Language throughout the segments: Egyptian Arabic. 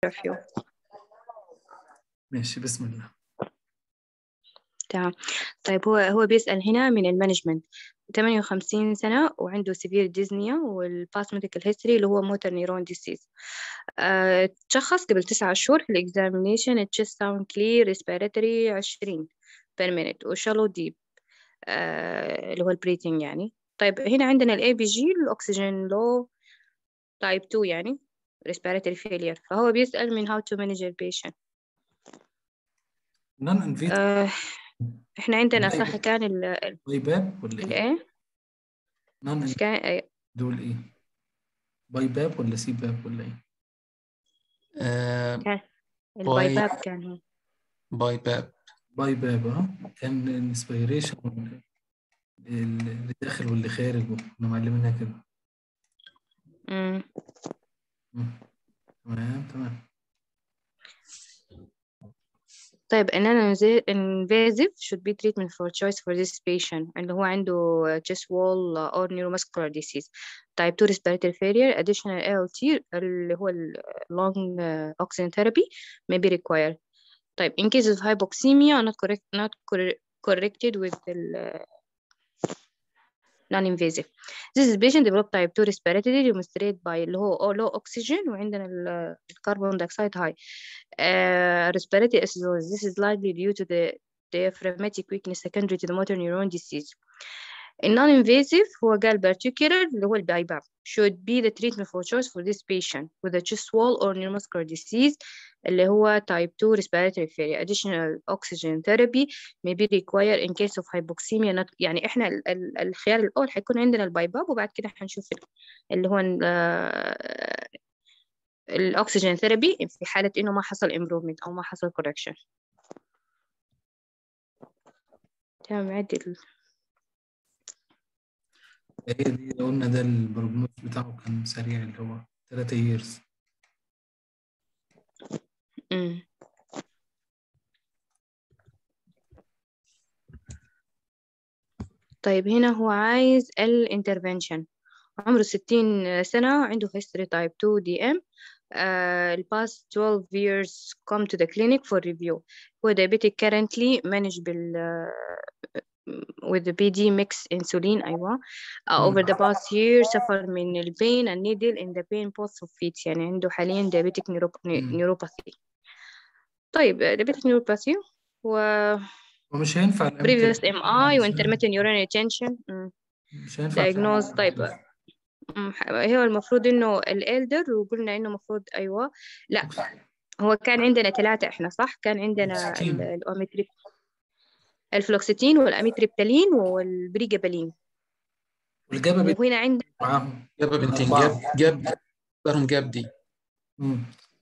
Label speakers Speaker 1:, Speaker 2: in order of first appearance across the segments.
Speaker 1: curfew
Speaker 2: ماشي بسم الله
Speaker 1: تمام طيب هو هو بيسأل هنا من المانجمنت 58 سنة وعنده سيفير ديزنيا والباس ميديكال هيستوري اللي هو موتور نيرون ديسيز تشخص قبل تسعة شهور في الاكزامينيشن تشيست ساوند كلير ريسبيراتوري 20 بير مينت وشالو ديب اللي هو البريتنج يعني طيب هنا عندنا الاي بي جي الاكسجين لو تايب 2 يعني respiratory failure فهو بيسأل من how to manage the patient
Speaker 2: نون انفيت
Speaker 1: آه احنا عندنا
Speaker 2: طيب.
Speaker 1: صح كان ال ال-
Speaker 2: باي باب ولا ايه؟
Speaker 1: الايه
Speaker 2: نون
Speaker 1: مش كان أي-
Speaker 2: دول ايه؟ باي باب ولا سي باب ولا ايه؟
Speaker 3: آه
Speaker 1: كان
Speaker 3: باي-
Speaker 1: الباي باب كان هو
Speaker 3: باي باب
Speaker 2: باي باب اه كان الانسبيريشن اللي داخل واللي خارج كنا معلمينها كده
Speaker 1: مم.
Speaker 2: مم. تمام تمام
Speaker 1: طيب ان انا invasive should be treatment for choice for this patient اللي هو عنده chest wall or neuromuscular disease type 2 respiratory failure additional ALT اللي هو ال long uh, oxygen therapy may be required طيب in case of hypoxemia not correct not corre- corrected with the non-invasive this is patient developed type 2 respiratory demonstrated by اللي هو low oxygen وعندنا ال carbon dioxide high uh, respiratory acidosis. This is likely due to the diaphragmatic weakness secondary to the motor neuron disease. In non-invasive هو قال particular اللي هو البايباب should be the treatment for choice for this patient with a chest wall or neuromuscular disease اللي هو type 2 respiratory failure. Additional oxygen therapy may be required in case of hypoxemia. Not يعني احنا ال- ال- الخيار الأول حيكون عندنا البايباب وبعد كده حنشوف ال- اللي هو ال- آه، الأكسجين ثيرابي في حالة إنه ما حصل improvement أو ما حصل correction. تمام عدي ال-
Speaker 2: هي دي قلنا ده البروجنوز بتاعه كان سريع اللي هو 3 years
Speaker 1: مم. طيب هنا هو عايز الانترفنشن عمره 60 سنة عنده history type 2 DM uh, the past 12 years come to the clinic for review هو diabetic currently managed بال uh, with the PD mix insulin أيوة uh, over the past year suffer من ال pain and needle in the pain post of feet يعني عنده حاليا diabetic neuropa-
Speaker 2: مم.
Speaker 1: neuropathy طيب diabetic neuropathy و
Speaker 2: ومش هينفع ال
Speaker 1: previous
Speaker 2: MT
Speaker 1: MI و intermittent urinary retention مم.
Speaker 2: مش هينفع
Speaker 1: diagnose طيب مم، ح- هو المفروض انه الالدر وقلنا انه المفروض ايوه لا هو كان عندنا ثلاثة احنا صح كان عندنا
Speaker 2: فلوكسيتين.
Speaker 1: ال- الأوميتريب الفلوكسيتين والأميتريبتالين والبريجابالين
Speaker 2: والجابة بيت
Speaker 1: وهنا عندنا
Speaker 2: معاهم
Speaker 3: جاب بنتين
Speaker 2: أربعة.
Speaker 3: جاب جاب لهم جاب دي
Speaker 2: مم.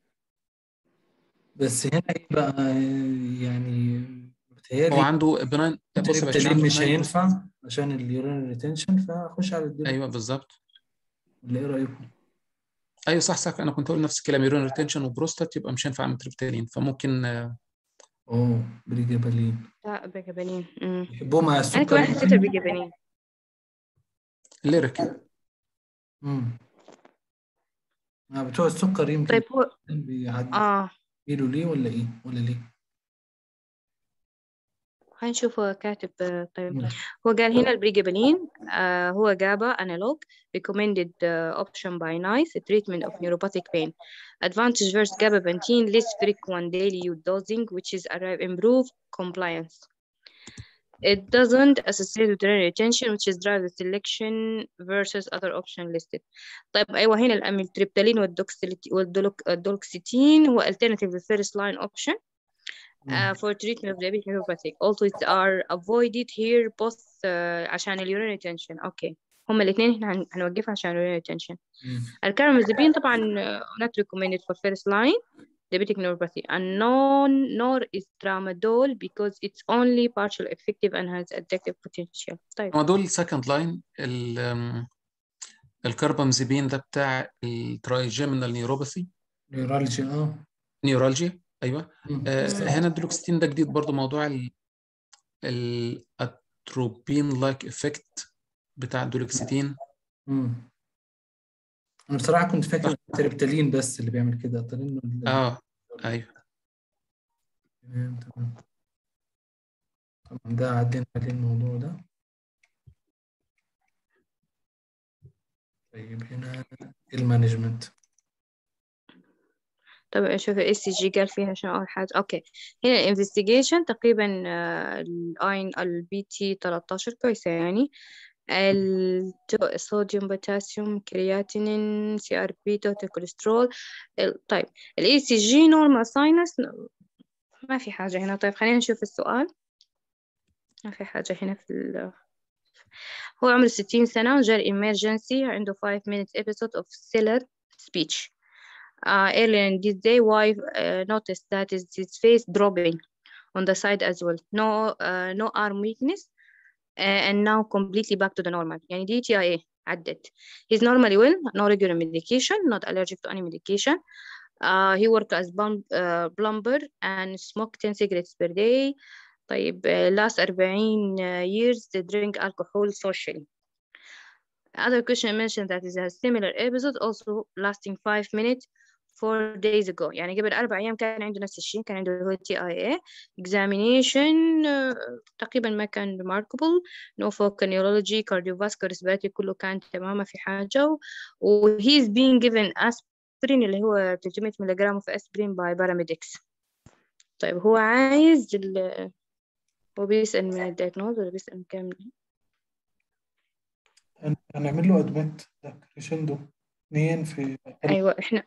Speaker 2: بس هنا ايه بقى يعني
Speaker 3: هو
Speaker 2: بتهيألي
Speaker 3: عنده بناين بص يا باشا
Speaker 2: التالين
Speaker 3: عنده
Speaker 2: مش
Speaker 3: benign-
Speaker 2: هينفع عشان اليورين ريتنشن فهخش على الدول
Speaker 3: ايوه بالظبط
Speaker 2: ولا ايه رأيكم؟
Speaker 3: ايوه صح صح انا كنت اقول نفس الكلام يورين ريتنشن وبروستات يبقى مش هينفع متريبتالين فممكن آه،
Speaker 2: اوه بريجابالين
Speaker 1: لا بريجابالين أمم.
Speaker 2: يحبوه مع
Speaker 1: أنا
Speaker 2: السكر
Speaker 1: كمان حسيت البريجابالين
Speaker 3: ليريك
Speaker 2: امم مع بتوع السكر يمكن
Speaker 1: طيب هو
Speaker 2: بيعدوا
Speaker 1: اه
Speaker 2: ليه ولا ايه ولا ليه؟
Speaker 1: هنشوف هو كاتب آه، طيب
Speaker 2: مم.
Speaker 1: هو قال هنا البريجابالين آه هو جابا انالوج recommended uh, option by NICE treatment of neuropathic pain advantage versus gabapentin less frequent daily use dosing which is arrive improve compliance it doesn't associate with urinary retention which is drive the selection versus other option listed طيب أيوة هنا الأميتريبتالين والدوكسيليت- والدولوك- والدولوكسيتين هو alternative the first line option uh, for treatment of diabetic neuropathy. Also, it are avoided here both uh, عشان ال urinary retention. Okay. هما الاثنين احنا هن- هنوقفها عشان ال urinary retention.
Speaker 2: مم.
Speaker 1: الكارمازepine طبعا uh, not recommended for first line diabetic neuropathy and non nor is tramadol because it's only partial effective and has addictive potential. طيب
Speaker 3: هما دول سكند لاين الكربامزيبين ده بتاع الترايجيمينال نيوروباثي
Speaker 2: نيورالجيا اه
Speaker 3: نيورالجيا ايوه
Speaker 2: مم.
Speaker 3: آه هنا الدلوكستين ده جديد برضو موضوع ال الاتروبين لايك افكت بتاع الدولوكسيتين
Speaker 2: مم. انا بصراحه كنت فاكر
Speaker 3: صح.
Speaker 2: تريبتالين بس اللي بيعمل كده ترين
Speaker 3: اه ايوه
Speaker 2: تمام تمام طبعا ده عدينا عليه الموضوع ده طيب هنا المانجمنت
Speaker 1: طب شوف الاي سي جي قال فيها شنو اول حاجه اوكي هنا الانفستيجيشن تقريبا الاين البي تي 13 كويسه يعني الصوديوم بوتاسيوم كرياتينين سي ار بي توتال كوليسترول ال- طيب الاي سي جي نورمال ساينس ما في حاجه هنا طيب خلينا نشوف السؤال ما في حاجه هنا في ال... هو عمره 60 سنة جاء emergency عنده 5 minute episode of stellar speech uh, earlier in this day wife uh, noticed that is his face dropping on the side as well no uh, no arm weakness uh, and now completely back to the normal يعني دي TIA عدت he's normally well no regular medication not allergic to any medication uh, he worked as plum, uh, plumber and smoked 10 cigarettes per day طيب uh, last 40 uh, years they drink alcohol socially other question mentioned that is a similar episode also lasting 5 minutes four days ago يعني قبل أربع أيام كان عنده نفس الشيء كان عنده هو تي اي اي examination uh, تقريبا ما كان remarkable no focal neurology cardiovascular respiratory كله كان تمام ما في حاجة و و he's being given aspirin اللي هو 300 ملغ في aspirin by paramedics طيب هو عايز ال هو بيسأل من الدياجنوز ولا بيسأل من كام
Speaker 2: هن- هنعمل له ادمت ده كريشندو اثنين في
Speaker 1: أيوة إحنا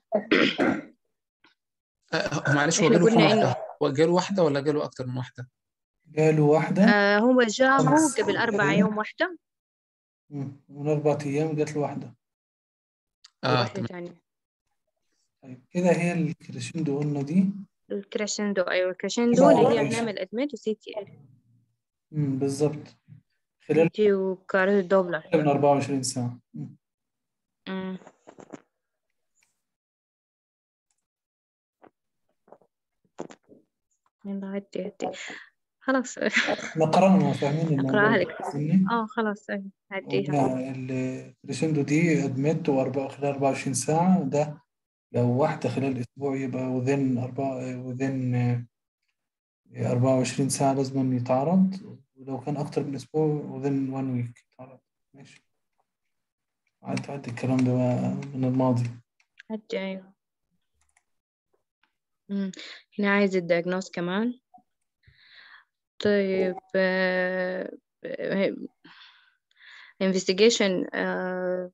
Speaker 3: آه، معلش هو
Speaker 1: إحنا
Speaker 3: جاله كام
Speaker 1: قلنا
Speaker 3: واحدة؟ هو جاله واحدة ولا جاله أكتر من واحدة؟
Speaker 2: جاله واحدة
Speaker 1: آه هو جابه
Speaker 2: خمس
Speaker 1: قبل أربع
Speaker 2: أيام.
Speaker 1: يوم واحدة
Speaker 2: مم. من أربع أيام جات له واحدة
Speaker 3: اه
Speaker 1: وواحدة
Speaker 3: تمام
Speaker 1: تانية
Speaker 2: طيب كده هي الكريشندو قلنا دي
Speaker 1: الكريشندو أيوة الكريشندو اللي هي بنعمل أدميت وسي تي ال
Speaker 2: مم. بالظبط خلال
Speaker 1: تي وكارل دوبلر
Speaker 2: من 24 ساعة مم.
Speaker 1: أمم. يلا عدي عدي خلاص
Speaker 2: احنا قرأنا وفاهمين الموضوع
Speaker 1: أقرأها
Speaker 2: ده
Speaker 1: لك
Speaker 2: فاهمني؟
Speaker 1: اه خلاص أيوة، عديها
Speaker 2: قلنا الكريشندو دي ادمت وأربعة خلال 24 ساعة ده لو واحدة خلال أسبوع يبقى وذن أربعة وذن 24 ساعة لازم يتعرض ولو كان أكتر من أسبوع وذن 1 ويك يتعرض ماشي عدي عدي الكلام ده بقى من الماضي
Speaker 1: عدي أيوة أمم. هنا عايز الدياجنوز كمان طيب آه، آه، investigation آه،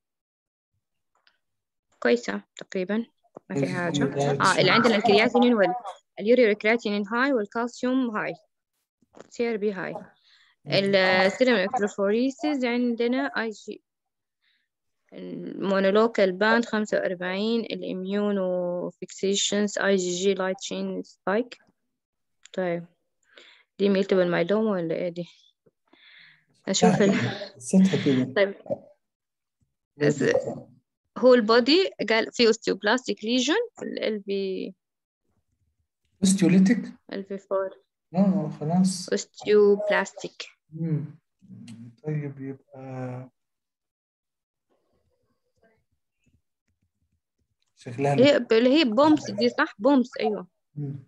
Speaker 1: كويسة تقريبا ما في حاجة اه اللي عندنا الكرياتينين وال اليوريا كرياتينين هاي والكالسيوم هاي سي ار بي هاي السيرم الكتروفوريسيس عندنا اي جي المونولوكال باند خمسة وأربعين الإميونو فيكسيشنز اي جي جي لايت تشين سبايك طيب دي ميلتبل مايلوما ولا ايه دي أشوف ال...
Speaker 2: ستها كده
Speaker 1: طيب بس هو البودي قال في اوستيوبلاستيك ليجن في ال بي
Speaker 2: اوستيوليتيك
Speaker 1: ال بي 4
Speaker 2: اه خلاص
Speaker 1: اوستيوبلاستيك
Speaker 2: مم. طيب يبقى شكلها
Speaker 1: اللي هي اللي هي بومس دي صح بومس ايوه
Speaker 2: مم.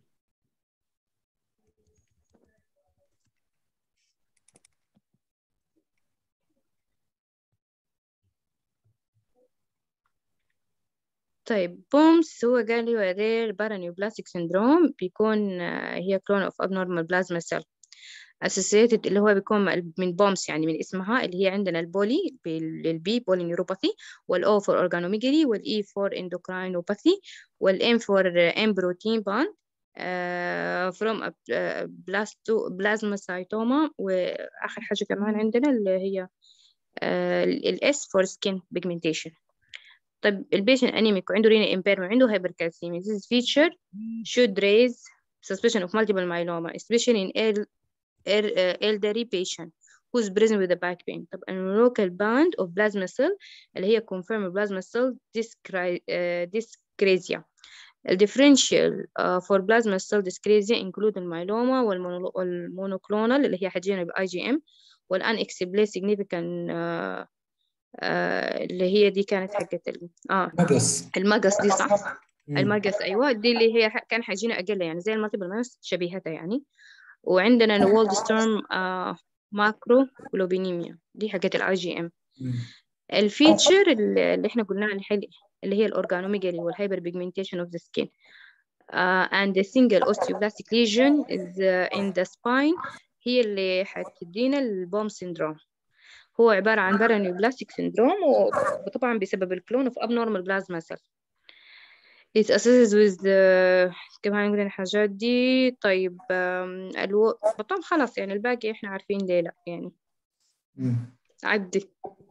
Speaker 1: طيب بومس هو قال لي هو رير بارانيوبلاستيك سيندروم بيكون آه، هي كلون اوف abnormal بلازما سيل associated اللي هو بيكون من بومس يعني من اسمها اللي هي عندنا البولي للبي بولي نيوروباثي والاو فور اورجانوميجري والاي فور اندوكراينوباثي والام فور ام بروتين باند from بلازماسايتوما واخر حاجه كمان عندنا اللي هي الاس فور سكين بيجمنتيشن طيب البيشنت انيميك وعنده رينا impairment وعنده hypercalcemia this feature should raise suspicion of multiple myeloma especially in el- el- uh, elderly patient who's present with the back pain طب local band of plasma cell اللي هي confirmed plasma cell dyscra- uh, dyscrasia ال differential uh, for plasma cell dyscrasia include الميلوما والمونو- والمونوكلونال اللي هي حجينا ب IgM وال unexplained significant uh, آه اللي هي دي كانت حقت ال... اه
Speaker 2: مقص
Speaker 1: المقص دي صح
Speaker 2: مم.
Speaker 1: المقص ايوه دي اللي هي ح- كان حيجينا اقل يعني زي المالتيبل مايوس شبيهتها يعني وعندنا الوولد ستورم آه ماكرو جلوبينيميا دي حقت الاي جي ام
Speaker 2: مم.
Speaker 1: الفيتشر اللي اللي احنا قلناها الحل اللي هي الاورجانوميجالي والهايبر بيجمنتيشن اوف ذا سكين uh, and the single osteoblastic lesion is uh, in the spine هي اللي حتدينا البوم سيندروم هو عبارة عن بارانيوبلاستيك سيندروم وطبعا بسبب الكلون of abnormal plasma cells It associated with the كمان عندنا الحاجات دي طيب um, الو... طبعا خلاص يعني الباقي احنا عارفين ليه لا يعني
Speaker 2: مم.
Speaker 1: عدي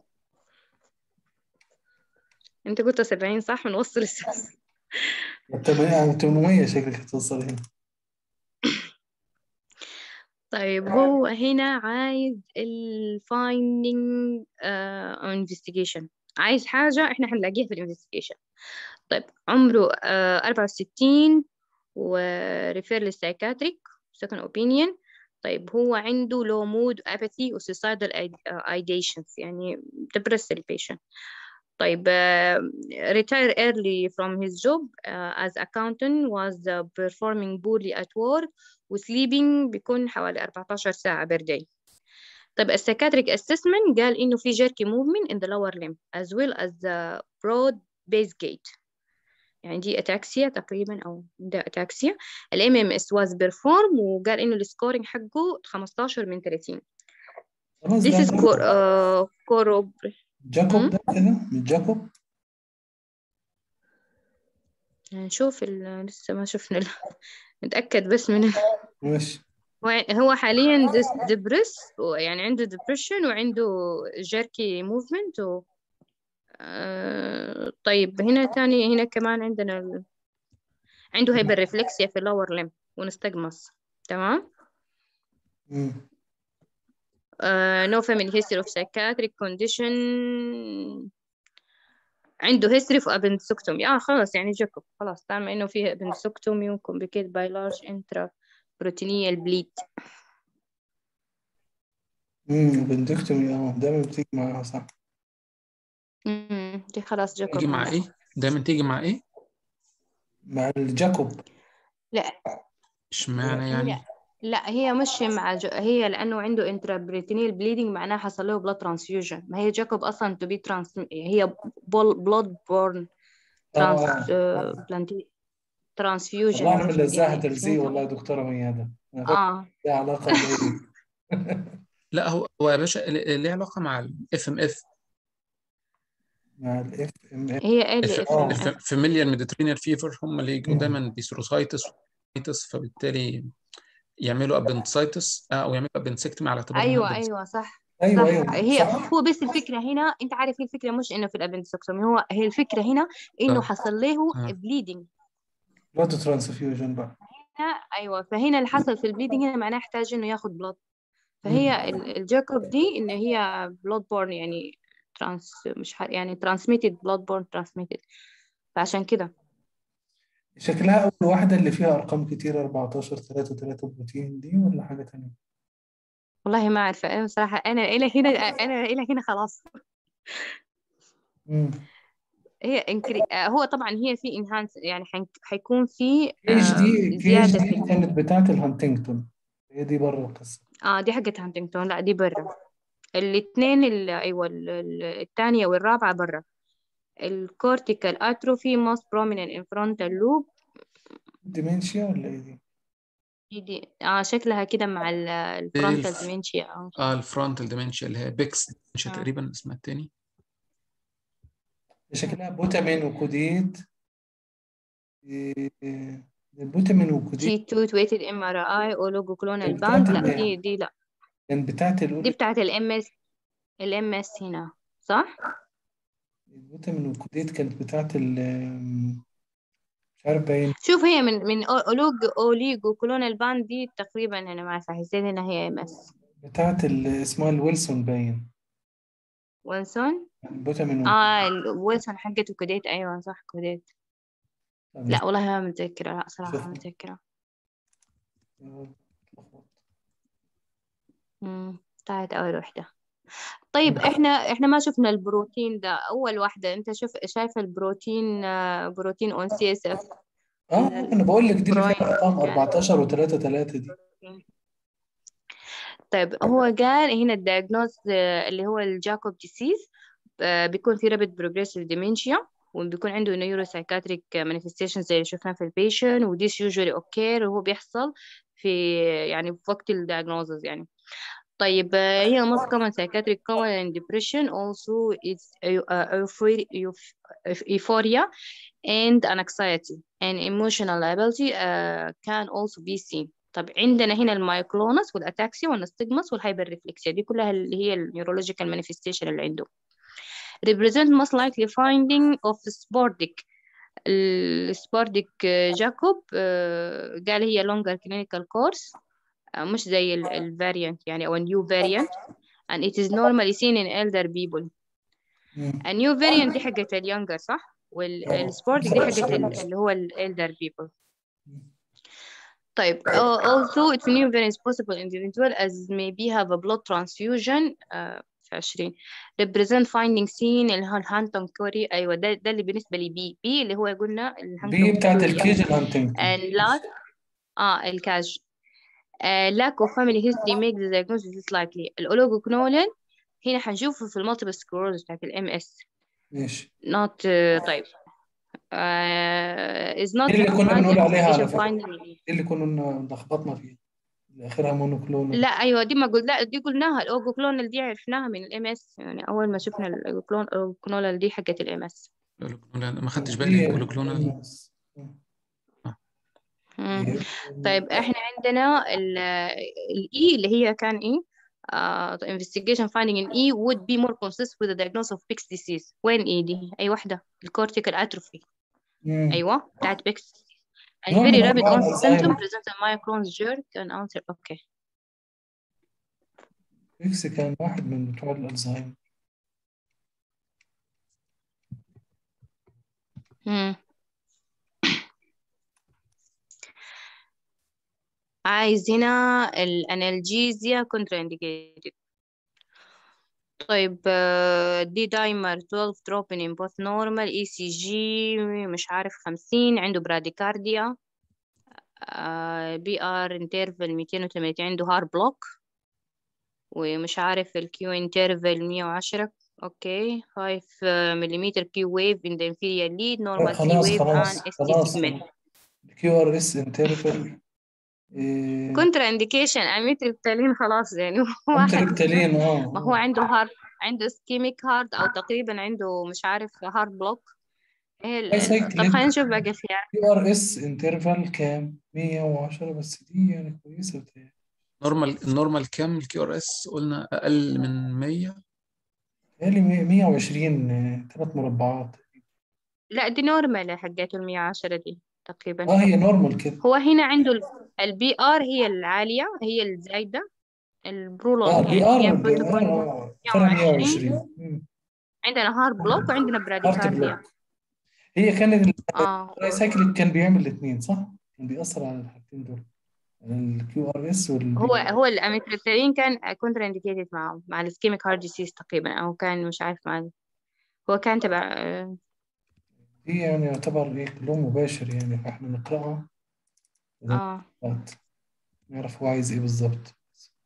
Speaker 1: انت قلت سبعين صح من وسط السادس
Speaker 2: التمانية- 800 شكلك هتوصل هنا
Speaker 1: طيب هو هنا عايز ال finding uh, investigation عايز حاجة احنا هنلاقيها في الانفستيجيشن طيب عمره uh, 64 و refer للسايكاتريك second opinion طيب هو عنده low mood apathy و suicidal ide- uh, ideations يعني depressed patient طيب uh, retire early from his job uh, as accountant was uh, performing poorly at work وسليبنج بيكون حوالي 14 ساعة per day طيب السكاتريك assessment قال إنه في jerky movement in the lower limb as well as the broad base gait يعني دي أتاكسيا تقريبا أو ده أتاكسيا ال MMS was performed وقال إنه السكورينج حقه 15 من 30
Speaker 2: خلاص
Speaker 1: this
Speaker 2: ده
Speaker 1: is cor uh, corrob
Speaker 2: جاكوب
Speaker 1: مم.
Speaker 2: ده كده من جاكوب
Speaker 1: نشوف ال- لسه ما شفنا ال- نتأكد بس من ال-
Speaker 2: ماشي
Speaker 1: هو هو حاليا ديبرس يعني عنده depression وعنده jerky movement و آه طيب هنا تاني هنا كمان عندنا ال... عنده هايبر ريفلكسيا في اللور لم ونستجمص تمام
Speaker 2: مم.
Speaker 1: uh, no family history of psychiatric condition عنده history of appendectomy اه خلاص يعني جاكوب خلاص طالما انه فيه appendectomy و complicated by large intraperitoneal bleed
Speaker 2: امم بندكتومي اه دايما بتيجي معاها صح
Speaker 1: مم. دي خلاص جاكوب
Speaker 3: تيجي مع ايه دايما تيجي مع ايه
Speaker 2: مع الجاكوب
Speaker 1: لا
Speaker 3: اشمعنى يعني
Speaker 1: هي لا هي مش مع ج... هي لانه عنده intraperitoneal bleeding معناها حصل له blood transfusion ما هي جاكوب اصلا to be trans هي blood borne trans
Speaker 2: اه
Speaker 1: uh, transfusion
Speaker 2: والله انا من
Speaker 1: مش
Speaker 2: لزاحة
Speaker 1: يعني
Speaker 2: تلزيق والله يا دكتورة ميادة انا فاكر
Speaker 1: اه
Speaker 2: ليها علاقة بإيه
Speaker 3: لا هو هو يا باشا ل- ليه علاقه مع الاف ام اف
Speaker 2: مع الاف ام اف
Speaker 1: هي ايه اللي
Speaker 2: آه.
Speaker 1: اسمها
Speaker 3: الفاميليال ميديترينيان فيفر هم اللي يجوا
Speaker 2: مم.
Speaker 3: دايما بثروسايتس فبالتالي يعملوا ابنسايتس او يعملوا ابنسكتمي على اعتبار
Speaker 1: ايوه
Speaker 3: إنها
Speaker 1: ايوه صح
Speaker 2: ايوه
Speaker 1: صح
Speaker 2: ايوه
Speaker 1: هي
Speaker 2: صح
Speaker 1: هو بس الفكره هنا انت عارف هي الفكره مش انه في الابندكسومي هو هي الفكره هنا انه
Speaker 3: آه.
Speaker 1: حصل له
Speaker 3: آه.
Speaker 1: بليدنج
Speaker 2: بلود ترانسفيوجن بقى
Speaker 1: هنا ايوه فهنا اللي حصل في البليدنج هنا معناه يحتاج انه ياخد بلود فهي ال- الجاكوب دي ان هي بلود بورن يعني ترانس مش ح... يعني ترانسميتد بلود بورن ترانسميتد فعشان كده
Speaker 2: شكلها اول واحدة اللي فيها ارقام كتير 14 3 3 بروتين دي ولا حاجة تانية
Speaker 1: والله ما عارفه انا بصراحه انا الى هنا انا الى هنا خلاص
Speaker 2: امم
Speaker 1: هي انكري... آه، هو طبعا هي في انهانس يعني حن- حيكون في
Speaker 2: كيج
Speaker 1: آه،
Speaker 2: دي كيج
Speaker 1: زياده
Speaker 2: دي
Speaker 1: في ال-
Speaker 2: كانت بتاعت الهانتنجتون هي دي بره القصة
Speaker 1: اه دي حقت هانتنجتون لا دي برا الاثنين ال... ايوه ال- ال- الثانيه والرابعه برا الكورتيكال اتروفي most prominent in frontal lobe
Speaker 2: ديمنشيا ولا ايه دي؟
Speaker 1: دي دي اه شكلها كده مع الفرونتال
Speaker 3: الف-
Speaker 1: ديمنشيا اه
Speaker 3: اه الفرونتال ديمنشيا اللي هي بيكس ديمنشيا
Speaker 1: آه.
Speaker 3: تقريبا اسمها التاني
Speaker 2: شكلها بوتامين وكوديت إيه، البوتامين وكوديت
Speaker 1: T2 weighted MRI اولوجوكلونال
Speaker 2: بتاعت
Speaker 1: باند لا
Speaker 2: ال-
Speaker 1: دي دي لا
Speaker 2: كان بتاعت
Speaker 1: دي
Speaker 2: الأولى
Speaker 1: بتاعت الام اس الام اس هنا صح
Speaker 2: البوتامين وكوديت كانت بتاعت ال مش عارف باين
Speaker 1: شوف هي من من اولوج اوليجو كلونال باند دي تقريبا انا ما عارفه حسيت انها هي ام اس
Speaker 2: بتاعت ال- اسمها الويلسون باين
Speaker 1: ويلسون
Speaker 2: البوتامين
Speaker 1: اه ال- ويلسون حقته كوديت ايوه صح كوديت
Speaker 2: وكوديت
Speaker 1: لا والله ما متذكره لا صراحه ما
Speaker 2: شوف.
Speaker 1: متذكره
Speaker 2: اتلخبطت.
Speaker 1: امم طلعت اول وحده طيب احنا احنا ما شفنا البروتين ده اول واحدة انت شوف شايفة البروتين آه، بروتين اون سي اس اف
Speaker 2: اه انا بقول لك دي اللي فيها
Speaker 1: براين
Speaker 2: ارقام 14 و3 3 دي
Speaker 1: طيب هو قال هنا الدياجنوز اللي هو الجاكوب ديسيز بيكون في رابid progressive dementia وبيكون عنده نيوروسايكاتريك manifestations زي اللي شفناه في البيشن وديس usually occur وهو بيحصل في يعني في وقت الدياجنوزز يعني طيب آه، هي most common psychiatric common and depression also is uh, euphoria euphoria and anxiety and emotional liability uh, can also be seen طب عندنا هنا المايكلونس والاتاكسيا والنستجمس والهايبر ريفلكسيا دي كلها اللي هي النيورولوجيكال مانيفستيشن اللي عنده represent most likely finding of sporadic السبورديك جاكوب آه، قال هي longer clinical course آه، مش زي الفاريانت يعني أو new variant and it is normally seen in elder people
Speaker 2: مم.
Speaker 1: a new variant دي حقت اليونجر صح والسبورديك دي حقت ال- اللي هو الالدر people طيب uh, also it's new variant is possible individual as maybe have a blood transfusion uh, في 20 represent finding seen اللي هو الهانتون كوري أيوة ده ده اللي بالنسبة لي بي بي اللي هو قلنا
Speaker 2: بي
Speaker 1: الهانتون
Speaker 2: بتاعت
Speaker 1: كوري
Speaker 2: الكيجن هانتنجتون
Speaker 1: and last اه الكاج uh, lack of family history make the diagnosis less likely الأولوجوكنولين هنا حنشوفه في المالتيبل سكلروز بتاعت الام اس
Speaker 2: ماشي
Speaker 1: not uh, طيب uh, is not
Speaker 2: دي اللي كنا
Speaker 1: recognized
Speaker 2: بنقول عليها على
Speaker 1: investigation
Speaker 2: فكرة
Speaker 1: finding
Speaker 2: دي اللي كنا لخبطنا فيها اللي آخرها مونوكلونال
Speaker 1: لا ايوه دي ما قلت لا دي قلناها الاوجوكلونال دي عرفناها من الام اس يعني اول ما شفنا الاوجوكلونال دي حقت الام اس
Speaker 3: ما خدتش بالي
Speaker 2: دي
Speaker 3: الأولوكلونال
Speaker 1: طيب احنا عندنا الاي اللي هي كان ايه uh, the investigation finding in E would be more consistent with the diagnosis of Pick's disease وين E دي أي واحدة الcortical atrophy
Speaker 2: مم.
Speaker 1: أيوة بتاعت Pick's disease and
Speaker 2: نوع
Speaker 1: very
Speaker 2: من
Speaker 1: rapid
Speaker 2: أنواع
Speaker 1: onset symptom
Speaker 2: الألزهايمر
Speaker 1: present a myoclonus jerk and answer okay
Speaker 2: إكس كان واحد من بتوع الألزهايمر
Speaker 1: مم. عايز هنا الانالجيزيا contraindicated طيب آه، دي دايمر 12 دروبين in both normal اي سي جي مش عارف 50 عنده براديكارديا بي ار انترفال 280 عنده هار بلوك ومش عارف الكيو انترفال 110 اوكي 5 ملم كيو ويف in the inferior lead normal C
Speaker 2: خلاص
Speaker 1: wave
Speaker 2: خلاص
Speaker 1: and ST
Speaker 2: خلاص
Speaker 1: segment
Speaker 2: كيو ار اس انترفال
Speaker 1: كونترا انديكيشن اميتريبتالين خلاص يعني هو واحد
Speaker 2: انتربتالين
Speaker 1: ما هو
Speaker 2: اه
Speaker 1: عنده هارد عنده سكيميك هارد او تقريبا عنده مش عارف هارد بلوك ايه ال-
Speaker 2: باي
Speaker 1: ال- طب
Speaker 2: سايكليك
Speaker 1: خلينا نشوف باقي الخيار
Speaker 2: كيو ار اس انترفال كام 110 بس دي يعني كويسة بتهيألي
Speaker 3: نورمال النورمال كام الكيو ار اس قلنا أقل من 100
Speaker 2: بتهيألي 120 ثلاث مربعات
Speaker 1: لا دي نورمال حقته ال 110 دي تقريبا
Speaker 2: اه هي نورمال كده
Speaker 1: هو هنا عنده البي ار هي العالية هي الزايدة البرولون
Speaker 2: اه بي
Speaker 1: يعني هي
Speaker 2: ار
Speaker 1: المفروض
Speaker 2: بي
Speaker 1: تكون
Speaker 2: ار اه فرق
Speaker 1: 120
Speaker 2: 120 مم.
Speaker 1: عندنا هارد بلوك وعندنا
Speaker 2: هارت
Speaker 1: براديكارديا
Speaker 2: بلوك هي كانت
Speaker 1: اه
Speaker 2: الباي سايكليك كان بيعمل الاثنين صح؟ كان بيأثر على الحاجتين دول الكيو ار اس
Speaker 1: هو
Speaker 2: والبي
Speaker 1: هو الاميتريبتالين كان كونترا انديكيتد معه مع السكيميك هارت ديسيز تقريبا او كان مش عارف مع هو كان تبع آه،
Speaker 2: دي يعني يعتبر ايه كلهم مباشر يعني فاحنا نقرأها وده
Speaker 1: اه
Speaker 2: نقرأ. نعرف هو عايز ايه بالظبط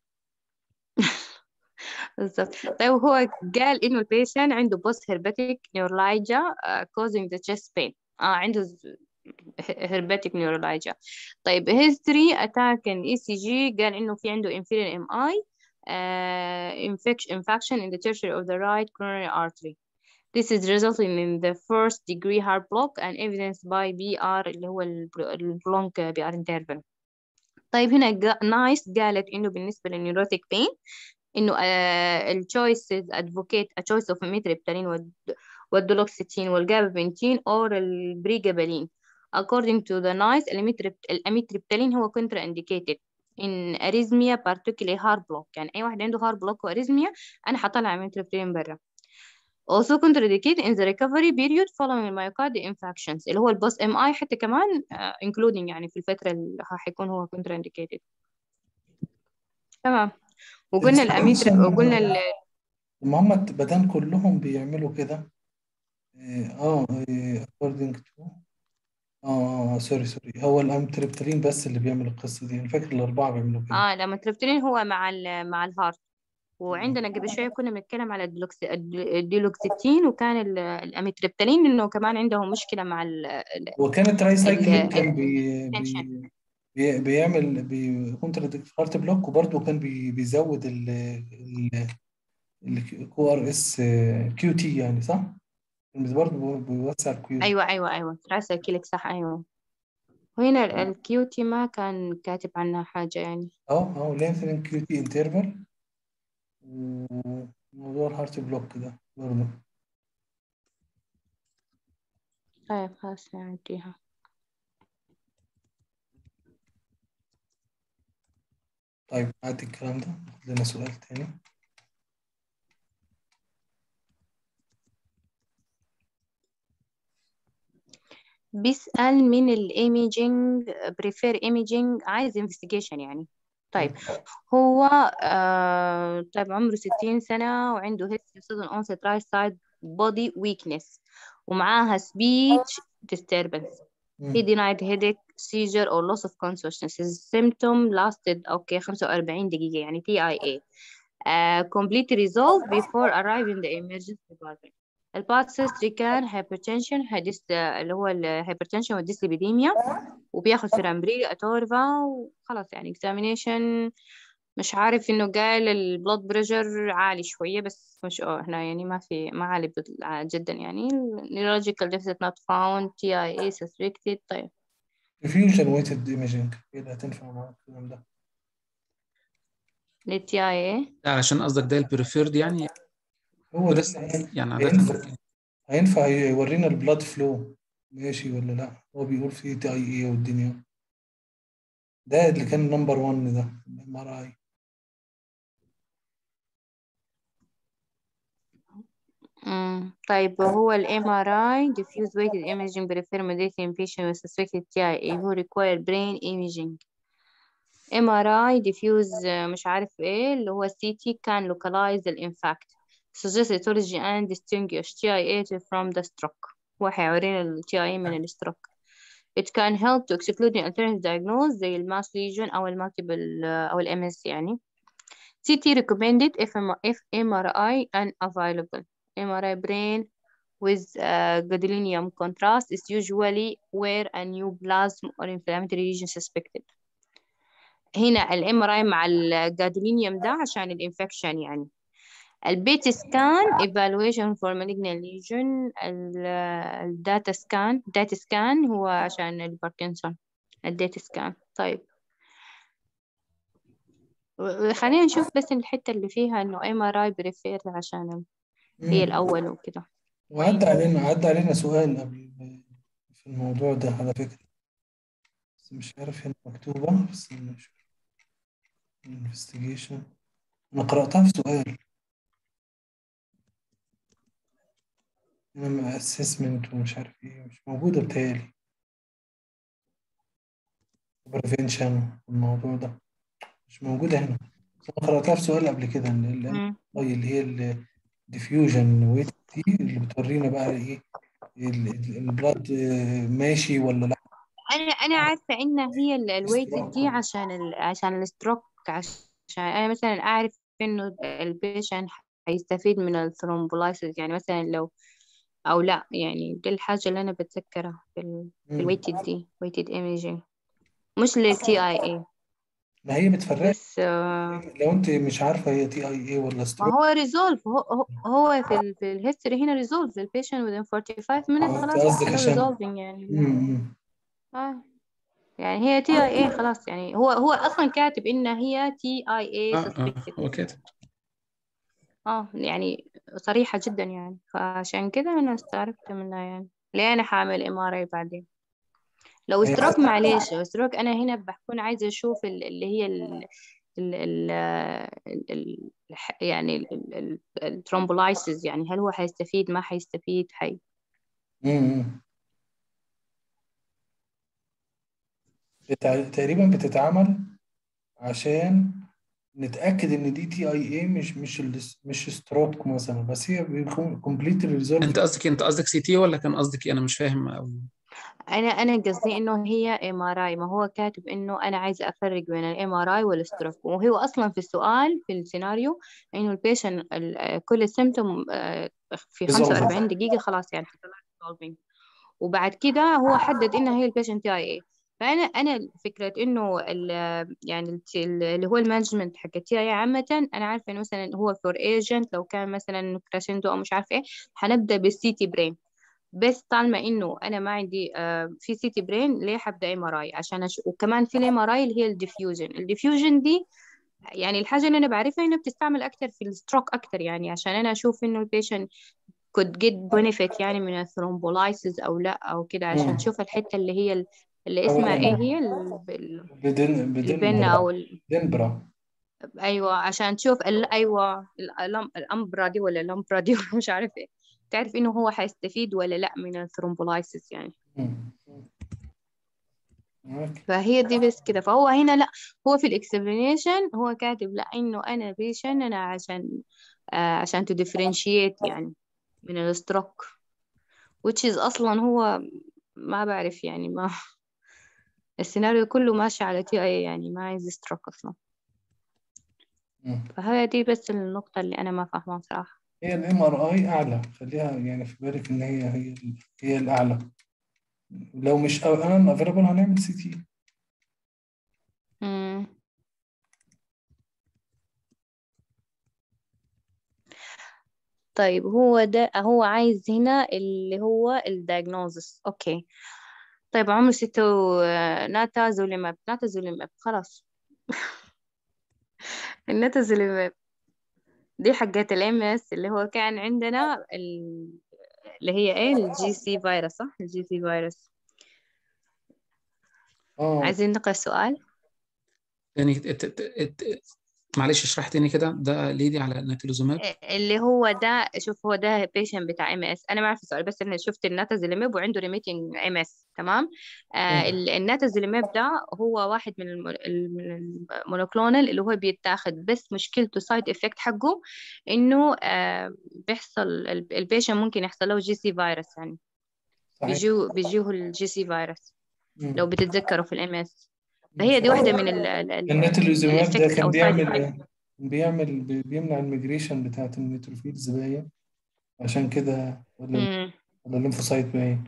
Speaker 1: بالظبط طيب هو قال إنه البيشنت عنده بوست هرباتيك نيورلايجا causing the chest pain اه عنده هرباتيك نيورلايجا طيب history attack in ECG قال إنه في عنده inferior MI uh, infection infection in the tertiary of the right coronary artery This is resulting in the first degree heart block and evidenced by BR اللي هو البلونك BR interval طيب هنا نايس قالت إنه بالنسبة للنيوروتيك بين إنه uh, الchoices advocate a choice of amitriptyline وال- والدولوكسيتين والجابابنتين or البريجابالين according to the NICE الأميتريب- الأميتريبتالين هو contraindicated in arrhythmia particularly heart block يعني أي واحد عنده heart block واريزميا أنا حطلع أميتريبتالين برا also contraindicated in the recovery period following myocardial infarctions اللي هو البوست ام اي حتى كمان uh, including يعني في الفترة اللي حيكون هو contraindicated تمام وقلنا الأميتريب وقلنا ال
Speaker 2: ما هم بدان كلهم بيعملوا كده اه آه، according to اه اه سوري سوري هو الامتريبتالين بس اللي بيعمل القصة دي انا فاكر الاربعة بيعملوا كده
Speaker 1: اه لما تريبتولين هو مع ال مع الهارت وعندنا قبل شوية كنا بنتكلم على الدلوكس الديلوكسيتين وكان ال- الاميتريبتالين انه كمان عندهم مشكلة مع ال ال
Speaker 2: وكان التراي سايكلين
Speaker 1: ال-
Speaker 2: كان بي
Speaker 1: التنشن
Speaker 2: بي بي- بيعمل بيكونتراديكت هارت بلوك وبرضه كان بي بيزود ال ال الكيو ار اس كيو تي يعني صح؟ بس برضه بيوسع الكيو
Speaker 1: ايوه ايوه ايوه تراسايكليك صح ايوه وهنا الكيوتي ما كان كاتب عنها حاجة يعني
Speaker 2: اه اه لينثنينج كيو تي انترفال وموضوع الهارت بلوك ده برضه
Speaker 1: طيب خلاص نعديها
Speaker 2: طيب عادي الكلام ده ناخد لنا سؤال تاني
Speaker 1: بيسأل من الايميجينج بريفير ايميجينج عايز انفستيجيشن يعني طيب هو آه طيب عمره ستين سنة وعنده history sudden onset right side body weakness ومعاها speech disturbance he denied headache seizure or loss of consciousness his symptom lasted okay 45 دقيقة يعني TIA uh, complete resolved before arriving the emergency department الباث history كان hypertension هديس اللي هو الهايبرتنشن والديسليبيديميا وبياخد فرامبريل اتورفا وخلاص يعني examination مش عارف انه قال البلود بريشر عالي شوية بس مش اه احنا يعني ما في ما عالي بد- جدا يعني neurological deficit not found TIA suspected طيب
Speaker 2: diffusion weighted imaging هي اللي هتنفع مع الكلام ده
Speaker 1: لل TIA
Speaker 3: ده علشان قصدك ده البريفيرد يعني
Speaker 2: هو ده اللي
Speaker 3: يعني عادة
Speaker 2: هينفع هينفع يورينا البلاد فلو ماشي ولا لا هو بيقول فيه تي اي اي والدنيا ده اللي كان نمبر 1 ده الام ار اي
Speaker 1: مم. طيب هو ال MRI diffuse weighted imaging prefer modality in patient with suspected TIA who require brain imaging MRI diffuse آه، مش عارف ايه اللي هو CT can localize the impact suggest etiology and distinguish TIA from the stroke هو هيورينا ال TIA من ال stroke it can help to exclude an alternative diagnosis زي ال mass lesion أو ال multiple آه، أو ال MS يعني CT recommended if, M- if MRI unavailable MRI brain with uh, gadolinium contrast is usually where a neoplasm or inflammatory lesion suspected هنا ال MRI مع الجادولينيوم ده عشان الانفكشن يعني البيت سكان evaluation for malignant lesion الداتا سكان داتا سكان هو عشان الباركنسون الداتا سكان طيب و- خلينا نشوف بس الحتة اللي فيها انه MRI بريفير عشان هي الأول وكده
Speaker 2: وعدى علينا عدى علينا سؤال قبل في الموضوع ده على فكرة بس مش عارف هنا مكتوبة بس نشوف investigation أنا قرأتها في سؤال هنا مع assessment ومش عارف إيه مش موجودة بتهيألي prevention والموضوع ده مش موجودة هنا بس أنا قرأتها في سؤال قبل كده إن ال
Speaker 1: مم.
Speaker 2: MRI اللي هي ال diffusion weight دي اللي بتورينا بقى إيه البلاد ماشي ولا لا
Speaker 1: انا انا عارفه ان هي الويتد دي عشان ال عشان الستروك عشان انا مثلا اعرف انه البيشنت هيستفيد من الثرومبولايسيس يعني مثلا لو او لا يعني دي الحاجه اللي انا بتذكرها في ال في
Speaker 2: مم.
Speaker 1: الويتد دي ويتد ايميجينج مش للتي اي اي
Speaker 2: ما هي بتفرق
Speaker 1: بس آه،
Speaker 2: لو انت مش عارفه هي تي اي اي ولا
Speaker 1: ما
Speaker 2: ستروك
Speaker 1: هو ريزولف هو هو هو في ال في الهيستوري هنا ريزولف البيشنت within 45 minutes
Speaker 2: انت
Speaker 1: خلاص
Speaker 2: قصدك
Speaker 1: ده
Speaker 2: عشان
Speaker 1: resolving يعني
Speaker 2: امم
Speaker 1: اه يعني هي تي اي اي خلاص يعني هو هو اصلا كاتب ان هي تي اي اي
Speaker 3: اه اه
Speaker 1: suspected
Speaker 3: هو كده
Speaker 1: اه يعني صريحة جدا يعني فعشان كده انا استغربت منها يعني ليه انا حاعمل ام ار اي بعدين لو
Speaker 2: هي
Speaker 1: ستروك معلش لو ستروك انا هنا بكون عايزة اشوف ال- اللي هي ال ال ال ال ال الح- يعني الترومبولايسيس يعني هل هو هيستفيد ما هيستفيد حي
Speaker 2: امم بتع... تقريبا بتتعمل عشان نتاكد ان دي تي اي اي مش مش ال- مش ستروك مثلا بس هي بيكون كومبليت ريزولف
Speaker 3: انت قصدك انت قصدك سي تي ولا كان قصدك ايه انا مش فاهم او
Speaker 1: انا انا قصدي انه هي ام ار اي ما هو كاتب انه انا عايزه افرق بين الام ار اي والستروك وهو اصلا في السؤال في السيناريو انه البيشن كل سيمتوم في
Speaker 2: ريزولف
Speaker 1: 45 دقيقه خلاص يعني حصل لها resolving. وبعد كده هو حدد انها هي البيشنت تي اي اي فانا انا فكره انه ال- يعني الت- اللي هو المانجمنت حق التي اي عامه انا عارفه انه مثلا هو فور ايجنت لو كان مثلا كراشندو او مش عارفه ايه هنبدا بالسي تي برين بس طالما انه انا ما عندي آه، في سي تي برين ليه حبدا ام ار اي عشان أش... وكمان في الام ار اي اللي هي الديفيوجن الديفيوجن دي يعني الحاجه اللي انا بعرفها انها بتستعمل اكتر في الستروك اكتر يعني عشان انا اشوف انه البيشنت could get benefit يعني من الثرومبولايسيس او لا او كده عشان
Speaker 2: مم.
Speaker 1: تشوف الحته اللي هي ال- اللي
Speaker 2: أو
Speaker 1: اسمها ايه
Speaker 2: الأم-
Speaker 1: هي ال- ال-
Speaker 2: بدن بدن
Speaker 1: البنة او ال...
Speaker 2: دنبرا
Speaker 1: ايوه عشان تشوف ال... ايوه الألم... الامبرا دي ولا الامبرا دي ولا مش عارف ايه تعرف انه هو حيستفيد ولا لا من الثرومبولايسيس يعني
Speaker 2: مم. أوكي.
Speaker 1: فهي دي بس كده فهو هنا لا هو في الاكسبلانيشن هو كاتب لا انه انا بيشن انا عشان آه عشان to differentiate يعني من الستروك which is اصلا هو ما بعرف يعني ما السيناريو كله ماشي على تي اي يعني ما عايز ستروك اصلا
Speaker 2: مم.
Speaker 1: فهي دي بس النقطة اللي انا ما فاهمها بصراحة
Speaker 2: هي الام ار اي اعلى خليها يعني في بالك ان هي هي هي الاعلى لو مش انا افيلبل هنعمل سي تي
Speaker 1: مم. طيب هو ده هو عايز هنا اللي هو الدايجنوزس اوكي طيب عمر ستة ناتازوليماب ناتازوليماب خلاص الناتازوليماب دي حقت الام اس اللي هو كان عندنا ال... اللي هي ايه الجي سي فيروس صح الجي سي فيروس
Speaker 2: اه
Speaker 1: عايزين نقرأ السؤال
Speaker 3: يعني ات- ات- ات- معلش اشرح تاني كده ده ليدي على ناتيلوزوماب
Speaker 1: اللي هو ده شوف هو ده بيشن بتاع ام اس انا ما اعرف السؤال بس انا شفت الناتازوليماب وعنده ريميتنج ام اس تمام آه
Speaker 2: مم.
Speaker 1: ال- الناتازوليماب ده هو واحد من الم- الم- المونوكلونال اللي هو بيتاخد بس مشكلته سايد افكت حقه انه آه بيحصل ال- البيشن ممكن يحصل له جي سي فيروس يعني
Speaker 2: صحيح
Speaker 1: بيجيو بيجيه الجي سي فيروس لو
Speaker 2: مم.
Speaker 1: بتتذكروا في الام اس فهي دي واحدة من ال ال ال
Speaker 2: الناتوليزوماب ده
Speaker 1: الافكتس
Speaker 2: كان
Speaker 1: او سايد
Speaker 2: بيعمل
Speaker 1: افكت
Speaker 2: ايه؟ بيعمل بي- بيمنع الميجريشن بتاعت النيتروفيلز باين عشان كده ولا ولا الليمفوسايت باين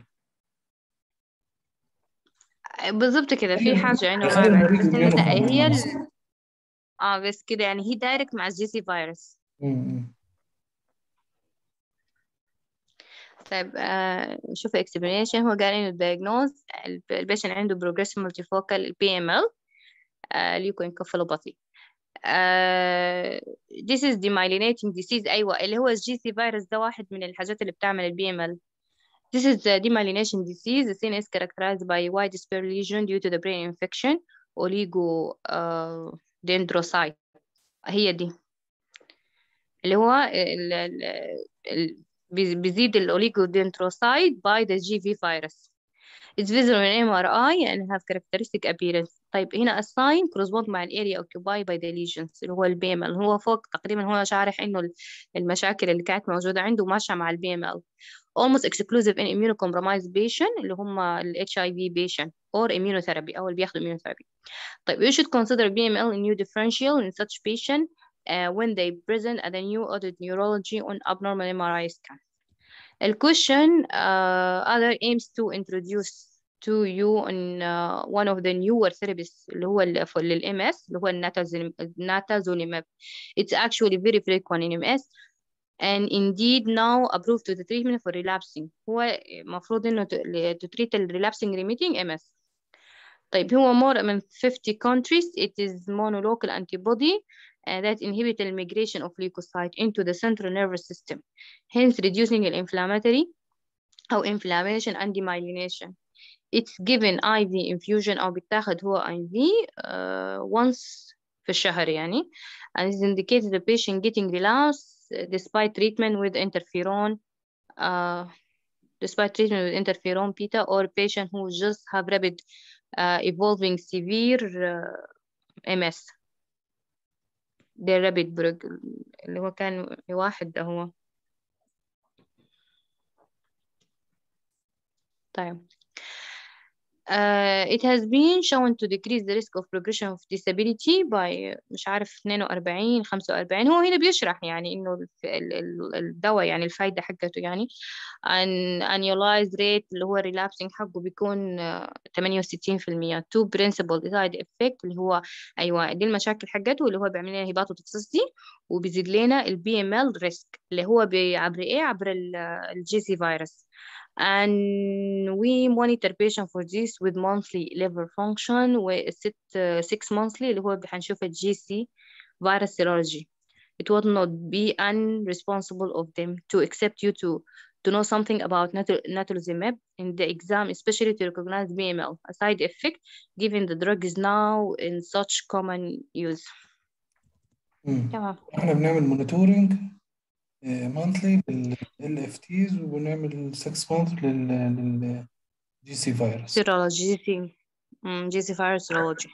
Speaker 1: بالظبط كده في حاجة أنا
Speaker 2: يخلي
Speaker 1: ما بعرف
Speaker 2: المريض
Speaker 1: بس إنه تا- هي
Speaker 2: immunocompromised.
Speaker 1: ال... اه بس كده يعني هي دايركت مع الجي سي فيروس
Speaker 2: مم.
Speaker 1: طيب آه شوف explanation هو قال إنه diagnose البيشن عنده progressive multifocal PML آه leukoencephalopathy آه this is demyelinating disease أيوة اللي هو الجي سي فيروس ده واحد من الحاجات اللي بتعمل البي ام ال This is the demyelination disease. The scene is characterized by widespread lesion due to the brain infection oligo uh, dendrocyte هي دي اللي هو ال ال ال بي- بيزيد الاوليجودendrocyte by the GV virus. It's visible in MRI and have characteristic appearance. طيب هنا الساين correspond مع الاريا occupied by the lesions اللي هو البي ام ال هو فوق تقريبا هو شارح انه ال- المشاكل اللي كانت موجودة عنده ماشية مع البي ام ال. almost exclusive in immunocompromised patient اللي هم ال HIV patient or immunotherapy أو اللي بياخدوا immunotherapy. طيب you should consider BML a new differential in such patient uh, when they present at a new audit neurology on abnormal MRI scan. The question uh, other aims to introduce to you on uh, one of the newer therapies اللي هو ال- for لل MS اللي هو الناتازوليم- الناتازوليماب. It's actually very frequent in MS and indeed now approved to the treatment for relapsing. هو المفروض إنه ت- ل- to treat ال relapsing remitting MS. طيب هو more من 50 countries it is monolocal antibody uh, that inhibit the migration of leukocyte into the central nervous system hence reducing the inflammatory أو inflammation and demyelination it's given IV infusion أو بيتاخد هو IV uh, once في الشهر يعني and it indicates the patient getting relapse despite treatment with interferon uh, despite treatment with interferon beta or patient who just have rapid uh, evolving severe uh, MS ده رابيد بروج اللي هو كان واحد ده هو طيب Uh, it has been shown to decrease the risk of progression of disability by مش عارف 42 45 هو هنا بيشرح يعني إنه الف- ال- ال- الدواء يعني الفايدة حقته يعني an annualized rate اللي هو relapsing حقه بيكون آه، 68% two principal side effect اللي هو أيوة دي المشاكل حقته اللي هو بيعمل لنا هيباتوتوكسيستي وبيزيد لنا البي ام ال ريسك اللي هو بي- عبر إيه عبر الجي سي فيروس and we monitor patient for this with monthly liver function و ست six monthly اللي هو هنشوف الجي سي virus serology it would not be unresponsible of them to accept you to to know something about natal- natalizumab in the exam especially to recognize BML a side effect given the drug is now in such common use
Speaker 2: مم.
Speaker 1: تمام
Speaker 2: احنا بنعمل مونيتورنج مانثلي لل اف تيز وبنعمل 6 مانث لل لل جي سي فيروس
Speaker 1: serology GC mm, GC virus serology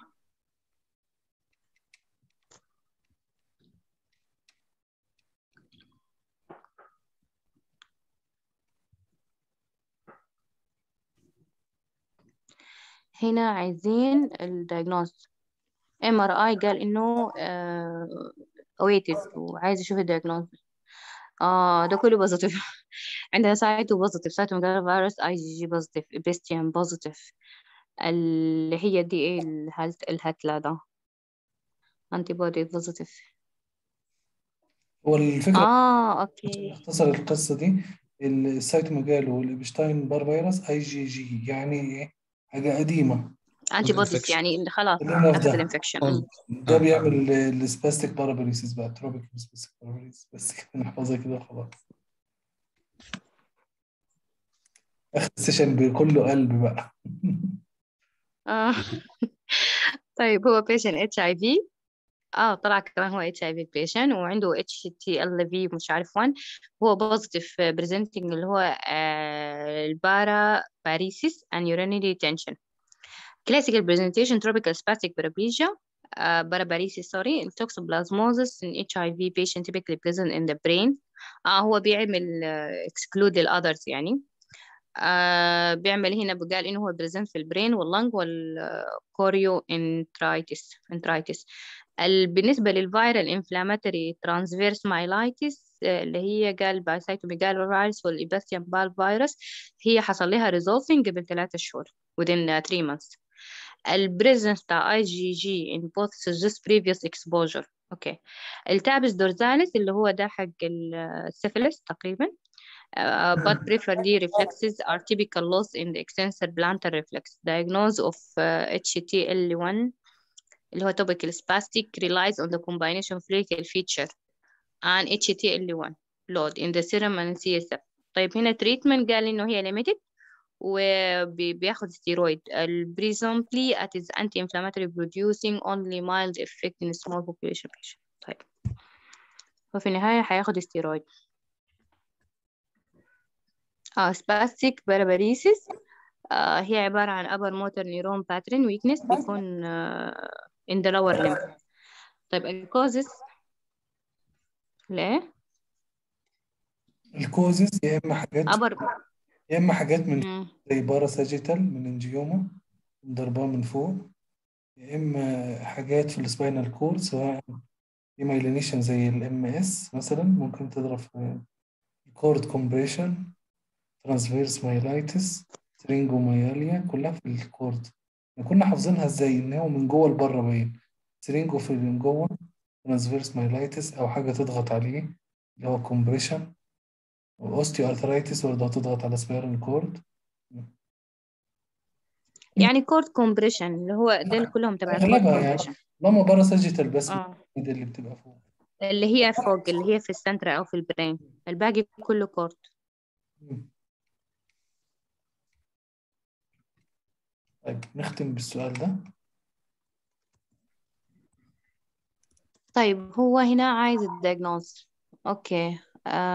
Speaker 1: هنا عايزين الدياجنوز ام ار اي قال انه آه awaited وعايز يشوف الدياجنوز اه ده كله بوزيتيف عندنا سايتو بوزيتيف سايتو مجال فيروس اي جي جي بوزيتيف بيستيان بوزيتيف اللي هي دي ايه الهلت الهتلة ده انتي بودي بوزيتيف
Speaker 2: هو الفكرة
Speaker 1: اه اوكي
Speaker 2: اختصر القصة دي السيتوميجالو والإبشتاين بار فيروس اي جي جي يعني ايه حاجة قديمة
Speaker 1: انتي
Speaker 3: Food
Speaker 1: بوديز
Speaker 3: infection.
Speaker 1: يعني اللي خلاص
Speaker 2: خلينا في
Speaker 1: نفس
Speaker 2: ده
Speaker 1: الانفكشن
Speaker 3: آه.
Speaker 2: ده
Speaker 3: آه.
Speaker 2: بيعمل السباستيك بارابوليسيس بقى تروبيك سباستيك بارابوليسيس بس كده نحفظها كده وخلاص اخر سيشن كله قلب بقى
Speaker 1: آه. طيب هو patient اتش اي في اه طلع كمان هو اتش اي في بيشن وعنده اتش تي ال في مش عارف وين هو بوزيتيف بريزنتنج اللي هو آه البارا باريسيس and urinary retention classical presentation tropical spastic paraplegia uh, paraparesis sorry and toxoplasmosis in HIV patient typically present in the brain آه هو بيعمل uh, exclude ال others يعني آه بيعمل هنا بقال إنه هو present في البرين واللنج والكوريو انترايتس انترايتس بالنسبة للفيرال انفلاماتوري ترانسفيرس مايلايتس اللي هي قال بايسايتوميجال فيروس والإباستيان بال فيروس هي حصل لها ريزولفينج قبل ثلاثة شهور within 3 months البريزنس بتاع اي جي جي in both suggest previous exposure اوكي التابس دورزاليس اللي هو ده حق السيفيلس تقريبا Uh, but preferably reflexes are typical loss in the extensor plantar reflex. Diagnosis of uh, HTL1 اللي هو topical spastic relies on the combination of clinical feature and HTL1 load in the serum and CSF. طيب هنا treatment قال إنه هي limited وبياخد steroid. Presumably it is anti-inflammatory producing only mild effect in small population patient. طيب وفي النهاية هياخد steroid. اه spastic paraparesis آه هي عبارة عن upper motor neuron pattern weakness بيكون آه in the lower limb طيب ال causes ليه؟
Speaker 2: الكوزز يا اما حاجات
Speaker 1: upper
Speaker 2: يا اما حاجات من
Speaker 1: مم.
Speaker 2: زي بارا ساجيتال من انجيوما ضرباه من فوق يا اما حاجات في السباينال كورد سواء مايلينيشن زي الام اس مثلا ممكن تضرب في الكورد كومبريشن ترانسفيرس مايلايتس سرينجومياليا كلها في الكورد كنا حافظينها ازاي ان هو من جوه لبره باين سرينجو في من جوه ترانسفيرس مايلايتس او حاجه تضغط عليه اللي هو كومبريشن واوستيو ارثرايتس برضه هتضغط على سبايرال كورد
Speaker 1: يعني cord compression اللي هو دول كلهم تبع ال cord
Speaker 2: اغلبها يعني
Speaker 1: compression
Speaker 2: لما بارا ساجيتال بس
Speaker 1: اه
Speaker 2: دي اللي بتبقى فوق
Speaker 1: اللي هي فوق اللي هي في السنتر أو في البرين الباقي كله cord
Speaker 2: مم. طيب نختم بالسؤال ده
Speaker 1: طيب هو هنا عايز الدياجنوز اوكي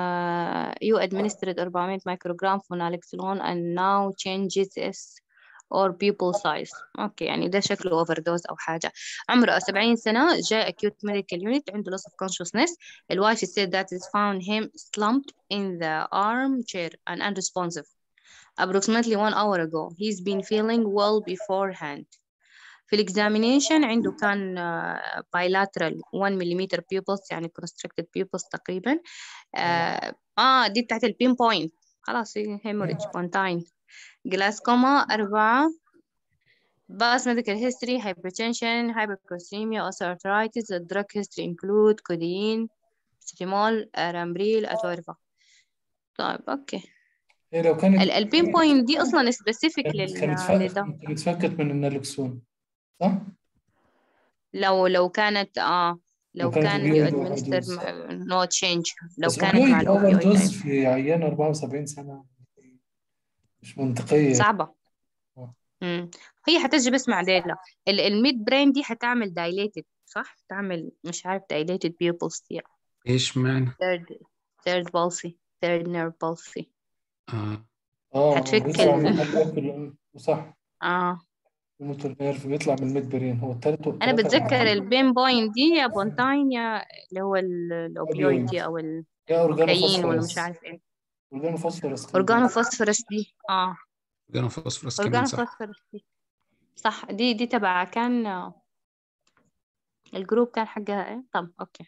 Speaker 1: uh, you administered 400 microgram phenylxolone and now changes is or pupil size اوكي يعني ده شكله overdose او حاجة عمره 70 سنة جاء acute medical unit عنده loss of consciousness الوايف said that it found him slumped in the armchair and unresponsive approximately one hour ago he's been feeling well beforehand في الاكزامينيشن عنده كان uh, bilateral 1 mm pupils يعني constricted pupils تقريبا آه, آه دي بتاعت البين بوينت خلاص hemorrhage بونتاين جلاسكوما أربعة Past medical history, hypertension, hypercholesterolemia, osteoarthritis. The drug history include codeine, ستيمول, رامبريل, اتورفا. طيب اوكي.
Speaker 2: هي لو كانت
Speaker 1: البين بوينت دي اصلا سبيسيفيك
Speaker 2: كانت
Speaker 1: لل
Speaker 2: كانت
Speaker 1: لده
Speaker 2: فك- كانت فكت من النالكسون صح؟
Speaker 1: لو لو كانت اه لو
Speaker 2: لو كانت
Speaker 1: كان
Speaker 2: opioid
Speaker 1: administered
Speaker 2: overdose.
Speaker 1: نو تشينج لو
Speaker 2: بس
Speaker 1: كانت مع
Speaker 2: اوبيويد اوفر
Speaker 1: الاوبيويد
Speaker 2: دوز
Speaker 1: أيوة.
Speaker 2: في عيان 74 سنة مش منطقية
Speaker 1: صعبة
Speaker 2: آه.
Speaker 1: مم. هي حتجي بس مع ديلا ال- الميد برين دي حتعمل dilated صح؟ تعمل مش عارف dilated pupils دي
Speaker 3: ايش معنى
Speaker 1: third third palsy third nerve palsy
Speaker 3: آه.
Speaker 2: اه
Speaker 1: هتفك
Speaker 2: بيطلع من
Speaker 1: ال-
Speaker 2: الأكل صح
Speaker 1: اه
Speaker 2: الموتور نيرف بيطلع من الميد برين هو التالت
Speaker 1: انا
Speaker 2: التلاتة
Speaker 1: بتذكر البين بوينت دي يا بونتاين يا اللي هو ال- الاوبيويد
Speaker 2: اوبيويد
Speaker 1: دي او
Speaker 2: يا
Speaker 1: الكايين ولا مش
Speaker 2: اورجانو
Speaker 1: عارف ايه
Speaker 2: اورجانو فوسفورس كان
Speaker 1: اورجانو فوسفورس دي اه
Speaker 3: جانا فوسفورس كمان
Speaker 1: اورجانو
Speaker 3: صح
Speaker 1: فوسفورس دي صح دي دي تبع كان آه، الجروب كان حقها ايه طب اوكي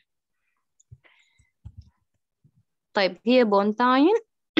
Speaker 1: طيب هي بونتاين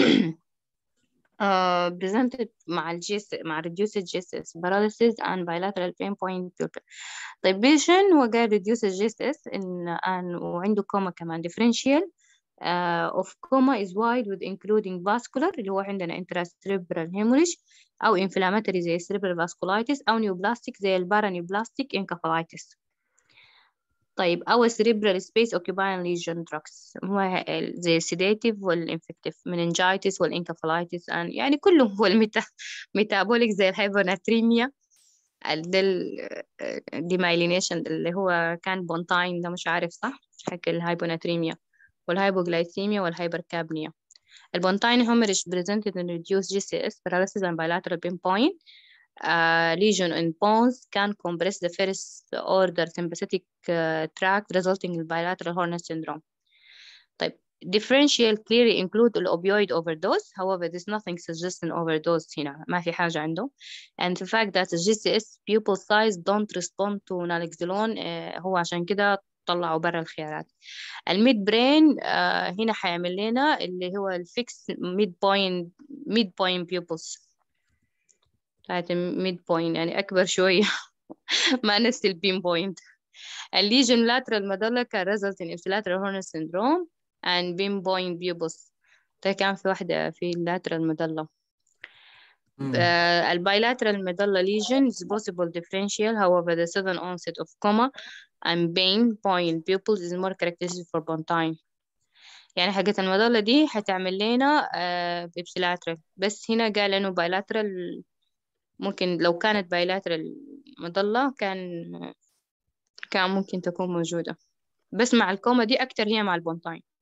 Speaker 1: uh, presented مع الجيس مع reduced GSS paralysis and bilateral pain point pupil طيب patient هو قال reduced GSS إن and وعنده كوما كمان differential uh, of coma is wide with including vascular اللي هو عندنا intracerebral hemorrhage أو inflammatory زي cerebral vasculitis أو neoplastic زي البارانيوبلاستيك encephalitis طيب أو cerebral space occupying lesion drugs هو ال- زي sedative والinfective meningitis والencephalitis and يعني كلهم هو الميتا metabolic زي الهايبوناتريميا ده الديمايلينيشن اللي هو كان بونتاين ده مش عارف صح حق الهايبوناتريميا والهايبوغلايسيميا والهايبركابنيا البونتاين hemorrhage presented in reduced GCS paralysis and bilateral pinpoint uh, lesion in bones can compress the first order sympathetic uh, tract resulting in bilateral Horner syndrome. طيب differential clearly include الopioid overdose however there's nothing suggesting overdose هنا ما في حاجة عنده and the fact that the GCS pupil size don't respond to naloxone uh, هو عشان كده طلعوا برا الخيارات الميد برين آه هنا حيعمل لنا اللي هو الفيكس ميد بوينت ميد بوينت بيوبلز بتاعت ميد بوينت يعني أكبر شوية ما نفس البين بوينت الليجن lateral medulla can result in ipsilateral Horner syndrome and pinpoint pupils ده كان في واحدة في lateral medulla
Speaker 3: مم.
Speaker 1: uh, الbilateral medulla lesion is possible differential however the sudden onset of coma and pain point pupils is more characteristic for Pontine يعني حاجة المظلة دي هتعمل لنا آه بيبسيلاترال بس هنا قال انه بايلاترال ممكن لو كانت بايلاترال مظلة كان كان ممكن تكون موجودة بس مع الكوما دي أكتر هي مع البونتاين